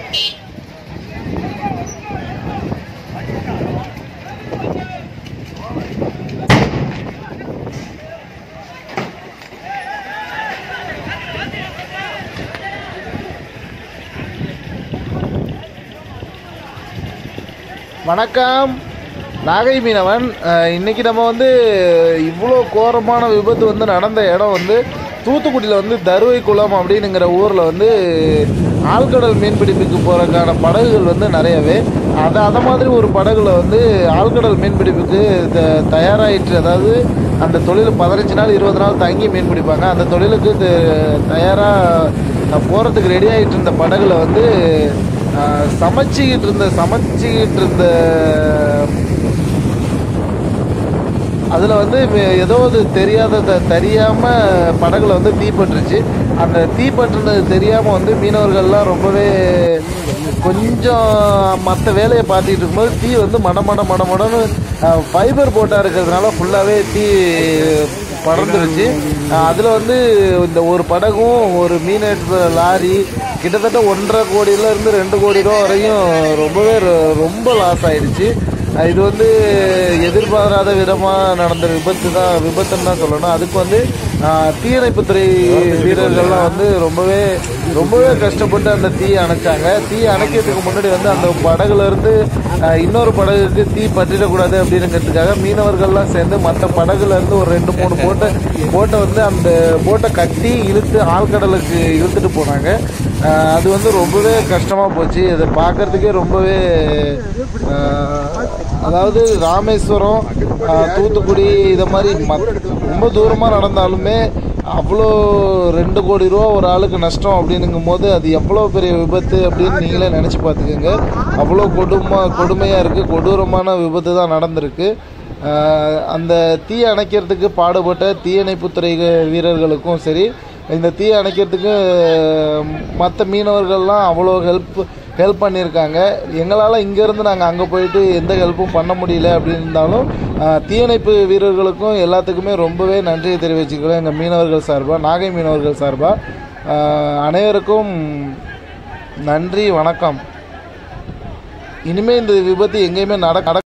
வணக்கம் நாகை மீனவன் அஹ், இன்னைக்கு நம்ம வந்து இவ்வளோ கோரமான விபத்து வந்து நடந்த இடம் வந்து தூத்துக்குடியில் வந்து தருவை குளம் அப்படின்னுங்கிற ஊரில் வந்து ஆழ்கடல் மீன்பிடிப்புக்கு போகிறதுக்கான படகுகள் வந்து நிறையவே அது அதை மாதிரி ஒரு படகுல வந்து ஆழ்கடல் மீன்பிடிப்புக்கு த தயாராகிட்டு அதாவது அந்த தொழில் பதினஞ்சு நாள் இருபது நாள் தங்கி மீன் பிடிப்பாங்க அந்த தொழிலுக்கு தயாராக போகிறதுக்கு ரெடி ஆகிட்டு இருந்த படகுல வந்து ஆஹ், சமைச்சிக்கிட்டு இருந்த சமைச்சிக்கிட்டு இருந்த அதில் வந்து வே- ஏதோ ஒரு தெரியாத த- தெரியாம படகுல வந்து தீப்பட்டுருச்சு அந்த தீப்பட்டுனது தெரியாமல் வந்து மீனவர்கள்லாம் ரொம்பவே கொஞ்சம் மற்ற வேலையை பார்த்துக்கிட்டு இருக்கும்போது தீ வந்து மட மட மட மடன்னு ஃபைபர் போட்டாக இருக்கிறதுனால ஃபுல்லாகவே தீ பறந்துருச்சு அதில் வந்து இந்த ஒரு படகும் ஒரு மீன் எடுத்த லாரி கிட்டத்தட்ட ஒன்றரை கோடியில இருந்து ரெண்டு கோடி ரூபா வரையும் ரொம்பவே ரொ- ரொம்ப லாஸ் ஆயிடுச்சு அஹ் இது வந்து எதிர்பாராத விதமாக நடந்த விபத்து தான் விபத்துன்னு தான் சொல்லணும் அதுக்கு வந்து அஹ், தீயணைப்புத்துறை வீரர்கள்லாம் வந்து ரொம்பவே ரொம்பவே கஷ்டப்பட்டு அந்த தீயை அணைச்சாங்க தீ அணைக்கிறதுக்கு முன்னாடி வந்து அந்த படகுல இருந்து அஹ், இன்னொரு படகுக்கு தீ பற்றிடக்கூடாது அப்படிங்கிறதுக்காக மீனவர்கள்லாம் சேர்ந்து மற்ற படகுல இருந்து ஒரு ரெண்டு மூணு போட்டை போட்டை வந்து அந்த போட்டை கட்டி இழுத்து ஆழ்கடலுக்கு இழுத்துட்டு போனாங்க அஹ், அது வந்து ரொம்பவே கஷ்டமாக போச்சு அதை பார்க்கறதுக்கே ரொம்பவே அஹ், அதாவது ராமேஸ்வரம் அஹ், தூத்துக்குடி இதை மாதிரி மத் ரொம்ப தூரமாக நடந்தாலுமே அவ்வளோ ரெண்டு கோடி ரூபா ஒரு ஆளுக்கு நஷ்டம் அப்படின்னுங்கும் போது அது எவ்வளோ பெரிய விபத்து அப்படின்னு நீங்களே நினச்சி பார்த்துக்கோங்க அவ்வளோ கொடுமை கொடுமையாக இருக்குது கொடூரமான விபத்து தான் நடந்திருக்கு அஹ், அந்த தீ அணைக்கிறதுக்கு பாடுபட்ட தீயணைப்புத்துறை வீரர்களுக்கும் சரி இந்த தீ அணைக்கிறதுக்கு மற்ற மீனவர்கள்லாம் அவ்வளோ ஹெல்ப் ஹெல்ப் பண்ணியிருக்காங்க எங்களால் இங்கேருந்து நாங்கள் அங்கே போயிட்டு எந்த ஹெல்ப்பும் பண்ண முடியல அப்படின்னு இருந்தாலும் ஆஹ், தீயணைப்பு வீரர்களுக்கும் எல்லாத்துக்குமே ரொம்பவே நன்றியை தெரிவிச்சுக்கிறோம் எங்கள் மீனவர்கள் சார்பாக நாகை மீனவர்கள் சார்பாக அனைவருக்கும் நன்றி வணக்கம் இனிமேல் இந்த விபத்து எங்கேயுமே நட நட